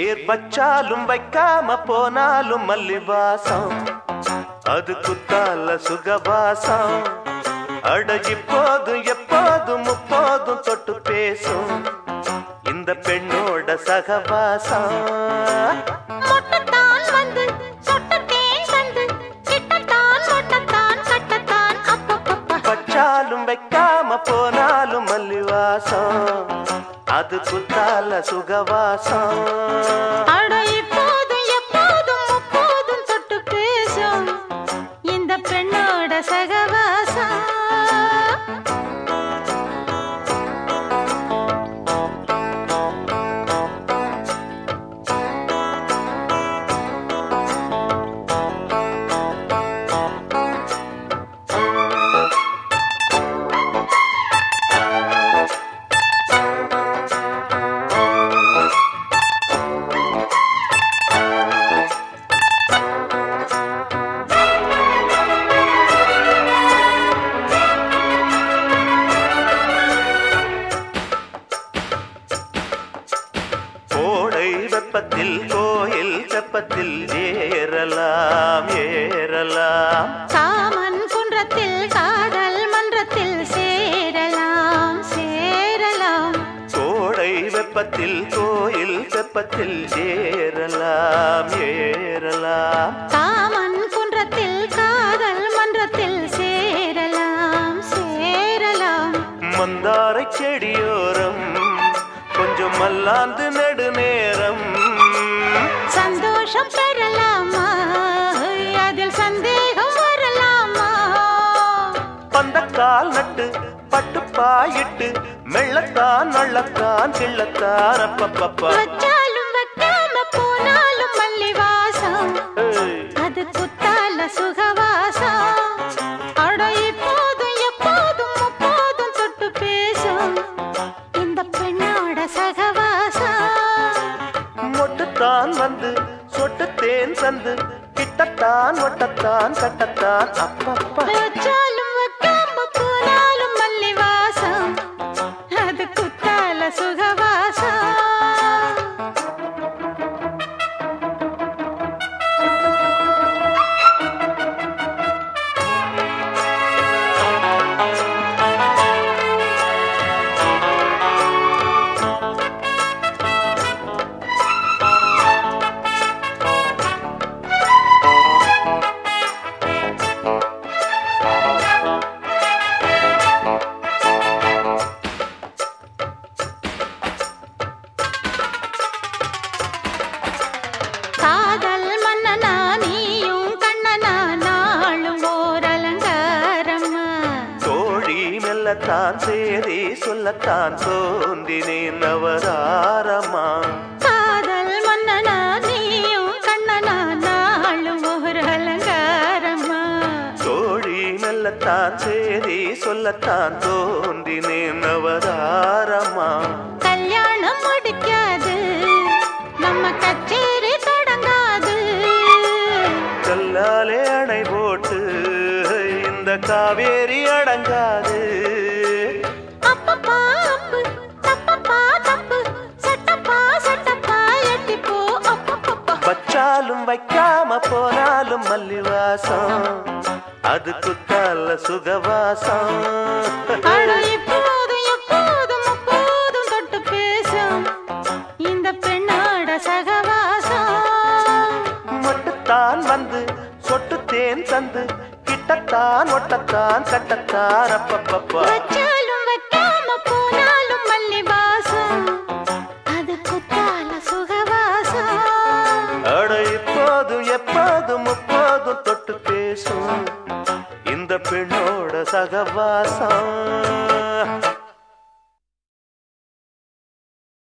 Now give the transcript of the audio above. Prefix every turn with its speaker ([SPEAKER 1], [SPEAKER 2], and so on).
[SPEAKER 1] பேர் வச்சாலும் வைக்காம போனாலும் மல்லிவாசம் அது குத்தால சுகவாசம் அட இப்போதும் எப்போதும் முப்போதும் தொட்டு பேசும் இந்த பெண்ணோட சகவாசம்
[SPEAKER 2] மொட்டத்தான் வந்து சொட்டத்தேன் வந்து கிட்டத்தான் மொட்டத்தான் கட்டத்தான் அப்பப்பப்பா
[SPEAKER 1] வச்சாலும் வைக்காம போனாலும் மல்லிவாசம் அது குத்தால சுகவாசம்
[SPEAKER 2] அட இப்போதும் எப்போதும் முப்போதும் தொட்டு பேசும் இந்த பெண்ணோட சகவாசம்
[SPEAKER 1] கோடை வெப்பத்தில் கோயில் வெப்பத்தில் ஏறலாம் ஏறலாம்
[SPEAKER 2] காமன் குன்றத்தில் காதல் மன்றத்தில் சேரலாம் சேரலாம்
[SPEAKER 1] கோடை வெப்பத்தில் கோயில் வெப்பத்தில் ஏறலாம் ஏறலாம்
[SPEAKER 2] காமன் குன்றத்தில் காதல் மன்றத்தில் சேரலாம் சேரலாம்
[SPEAKER 1] மந்தாரை செடியோரம் கொஞ்சம் மல்லாந்து நெடுநேரம்
[SPEAKER 2] சந்தோஷம் பெறலாமா அதில் சந்தேகம் வரலாமா
[SPEAKER 1] பந்தக்கால் நட்டு பட்டுப்பாயிட்டு மெள்ளத்தான் நள்ளத்தான் கிள்ளத்தான் அப்பப்பப்பா
[SPEAKER 2] வச்சாலும் வைக்காம போனாலும் மல்லி வாசம்
[SPEAKER 1] ஏய்.
[SPEAKER 2] அது குத்தால சுகவாசம் அட இப்போதும் எப்போதும் முப்போதும் தொட்டு பேசும் இந்த பெண்ணோட சகவாசம்
[SPEAKER 1] மொட்டுத்தான் வந்து சொட்டு தேன் சந்து கிட்டத்தான் ஒட்டத்தான் கட்டத்தான் அப்பப்பா
[SPEAKER 2] வச்சாலும் வைக்காம போனாலும் மல்லி வாசம் அது குத்தால சுகவாசம் காதல் மன்னனா நீயும் கண்ணனா நாளும் ஓர் அலங்காரம்மா
[SPEAKER 1] தோழி மெல்லத்தான் சேரி சொல்லத்தான் தோன்றினேன் நவதாரமா
[SPEAKER 2] காதல் மன்னனா நீயும் கண்ணனா நாளும் ஓர் அலங்காரம்மா
[SPEAKER 1] தோழி மெல்லத்தான் சேரி சொல்லத்தான் தோன்றினேன் நவதாரமா
[SPEAKER 2] கல்யாணம் முடிக்காது நம்ம கச்சேரி தொடங்காது
[SPEAKER 1] கல்லாலே அணை போட்டு இந்த காவேரி அடங்காது
[SPEAKER 2] அப்பப்பா அப்பு தப்பப்பா தப்பு சட்டப்பா சட்டப்பா எட்டிப்போ அப்பப்பப்பா
[SPEAKER 1] வச்சாலும் வைக்காம போனாலும் மல்லிவாசம் அது குத்தால சுகவாசம்
[SPEAKER 2] அட இப்போதும் எப்போதும் அப்போதும் தொட்டு பேசும் இந்த பெண்ணோட சகவாசம்
[SPEAKER 1] மொட்டுத்தான் வந்து சொட்டு தேன் தந்து கிட்டத்தான் ஒட்டத்தான் கட்டத்தான் அப்பப்பப்பா
[SPEAKER 2] வச்சாலும் வைக்காம போனாலும் மல்லி வாசம் அது குத்தால சுகவாசம்
[SPEAKER 1] அட இப்போதும் எப்போதும் முப்போதும் தொட்டு பேசும் இந்த பெண்ணோட சகவாசம்